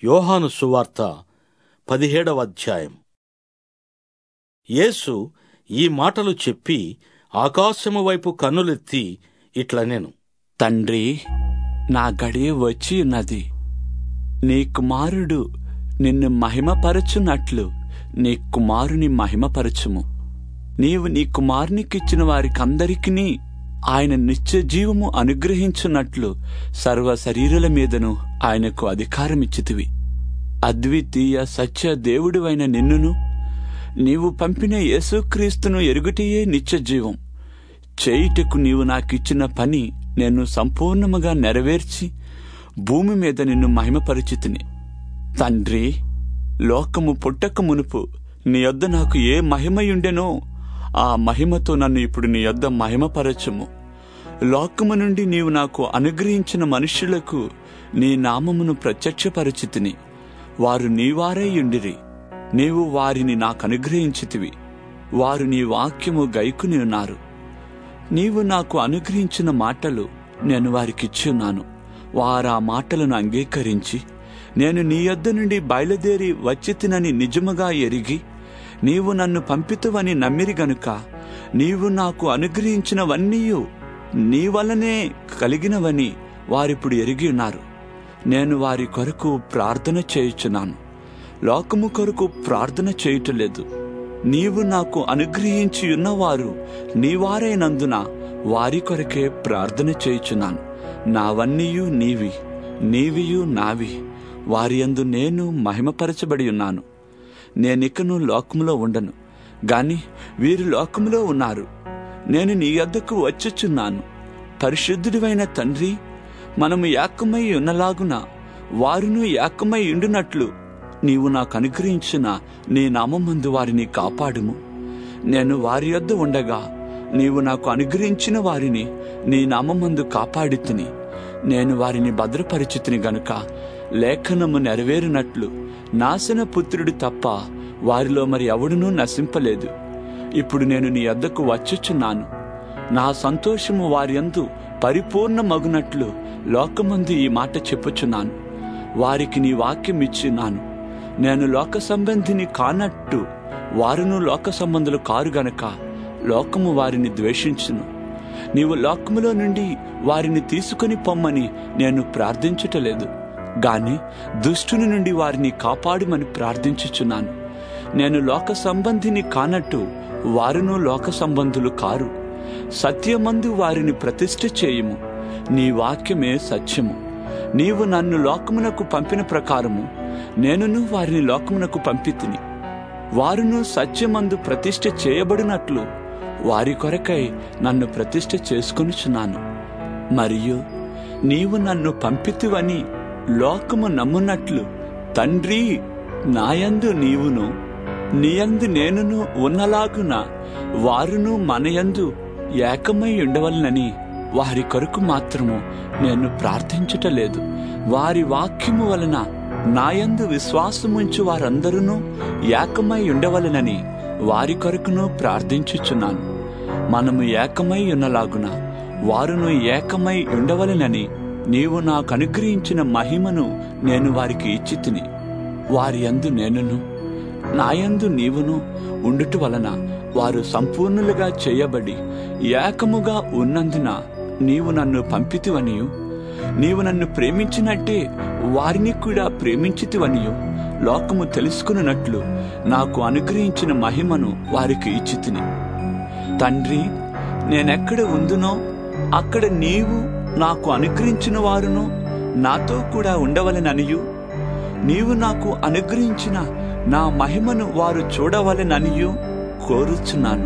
యోహాను సువార్త పదిహేడవ అధ్యాయం యేసు ఈ మాటలు చెప్పి ఆకాశము వైపు కన్నులెత్తి ఇట్లనెను తండ్రి నా గడియ వచ్చి ఉన్నది నీ కుమారుడు నిన్ను మహిమపరచునట్లు నీ కుమారుని మహిమపరచుము నీవు నీ కుమారునికిచ్చిన వారికందరికీ ఆయన నిత్య జీవము అనుగ్రహించున్నట్లు సర్వ శరీరుల మీదను ఆయనకు అధికారమిచ్చితివి అద్వితీయ సత్య దేవుడివైన నిన్నును నీవు పంపిన యేసుక్రీస్తును ఎరుగుటయే నిత్య జీవం చేయుటకు నీవు నాకిచ్చిన పని నేను సంపూర్ణముగా నెరవేర్చి భూమి మీద నిన్ను మహిమపరిచితిని తండ్రి లోకము పుట్టక మునుపు నీ యొద్ద నాకు ఏ మహిమయుండెనో ఆ మహిమతో నన్ను ఇప్పుడు నీ యొద్ద మహిమపరచుము లోకము నుండి నీవు నాకు అనుగ్రహించిన మనుష్యులకు నీ నామమును ప్రత్యక్షపరచితిని వారు నీవారై ఉండిరి నీవు వారిని నాకు అనుగ్రహించితివి వారు నీ వాక్యము గైకుని ఉన్నారు నీవు నాకు అనుగ్రహించిన మాటలు నేను వారికిచ్చున్నాను వారా మాటలను అంగీకరించి నేను నీ యొద్ద నుండి బయలుదేరి వచ్చితినని నిజముగా ఎరిగి నీవు నన్ను పంపితువని నమ్మిరి గనుక నీవు నాకు అనుగ్రహించినవన్నీయు నీ వల్లనే కలిగినవని వారిప్పుడు ఎరిగి ఉన్నారు నేను వారి కొరకు ప్రార్థన చేయుచున్నాను లోకము కొరకు ప్రార్థన చేయుటలేదు నీవు నాకు అనుగ్రహించి ఉన్నవారు నీవారైనందున వారి కొరకే ప్రార్థన చేయుచున్నాను నావన్నీయు నీవి నీవియు నావి వారి యందు నేను మహిమపరచబడి ఉన్నాను నేనికను లోకములో ఉండను గాని వీరు లోకములో ఉన్నారు నేను నీ యొద్దకు వచ్చుచున్నాను పరిశుద్ధుడివైన తండ్రి మనము ఏకమై ఉన్నలాగున వారును ఏకమై ఉండునట్లు నీవు నాకు అనుగ్రహించిన నీ నామందు వారిని కాపాడుము నేను వారి యొద్ద ఉండగా నీవు నాకు అనుగ్రహించిన వారిని నీ నామందు కాపాడి తిని నేను వారిని భద్రపరిచితిని గనుక లేఖనము నెరవేరినట్లు నాశన పుత్రుడు తప్ప వారిలో మరి ఎవడునూ నశింపలేదు ఇప్పుడు నేను నీ వద్దకు వచ్చుచున్నాను నా సంతోషము వారియందు పరిపూర్ణమగునట్లు లోకమందు ఈ మాట చెప్పుచున్నాను వారికి నీ వాక్యం ఇచ్చినాను నేను లోక సంబంధిని కానట్టు వారును లోక సంబంధులు కారు గనక లోకము వారిని ద్వేషించును నీవు లోకములో నుండి వారిని తీసుకుని పొమ్మని నేను ప్రార్థించుటలేదు గాని దుష్టుని నుండి వారిని కాపాడుమని ప్రార్థించుచున్నాను నేను లోక సంబంధిని కానట్టు వారును లోక సంబంధులు కారు సత్యమందు వారిని ప్రతిష్ఠ చేయుము నీ వాక్యమే సత్యము నీవు నన్ను లోకమునకు పంపిన ప్రకారము నేనును వారిని లోకమునకు పంపితిని వారును సత్యమందు ప్రతిష్ఠ చేయబడినట్లు వారి కొరకై నన్ను ప్రతిష్ఠ చేసుకొనుచున్నాను మరియు నీవు నన్ను పంపితివని లోకము నమ్మునట్లు తండ్రి నాయందు నీవును నీయందు నేనును ఉన్నలాగున వారును మనయందు ఏకమై ఉండవలనని వారి కొరకు మాత్రము నేను ప్రార్థించుటలేదు వారి వాక్యము వలన నాయందు విశ్వాసముంచు వారందరూ ఏకమై ఉండవలనని వారి కొరకును ప్రార్థించుచున్నాను మనము ఏకమై ఉన్నలాగున వారును ఏకమై ఉండవలనని నీవు నాకు అనుగ్రహించిన మహిమను నేను వారికి ఇచ్చి తిని వారి యందు నేనును నాయందు నీవును ఉండుట వలన వారు సంపూర్ణులుగా చేయబడి ఏకముగా ఉన్నందున నీవు నన్ను పంపితివనియు నీవు నన్ను ప్రేమించినట్టే వారిని కూడా ప్రేమించితివనియు లోకము తెలుసుకున్నట్లు నాకు అనుగ్రహించిన మహిమను వారికి ఇచ్చితిని తండ్రి నేనెక్కడ ఉందునో అక్కడ నీవు నాకు అనుగ్రహించిన వారును నాతో కూడా ఉండవలెననియు నీవు నాకు అనుగ్రహించిన నా మహిమను వారు చూడవలెననియు కోరుచున్నాను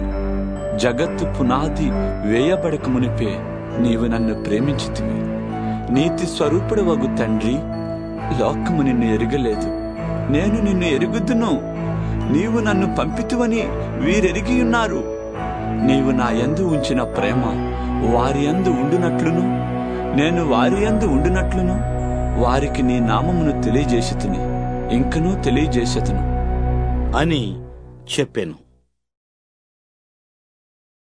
జగత్తు పునాది వేయబడక మునిపే నీవు నన్ను ప్రేమించితివి నీతి స్వరూపుడవగు తండ్రి లోకము నిన్ను ఎరగలేదు నేను నిన్ను ఎరుగుదును నీవు నన్ను పంపితువని వీరెరిగి ఉన్నారు నీవు నా యందు ఉంచిన ప్రేమ వారి యందు ఉండునట్లును నేను వారి యందు ఉండునట్లును వారికి నీ నామమును తెలియజేసి ఇంకనూ తెలియజేసెతును అని చెప్పెను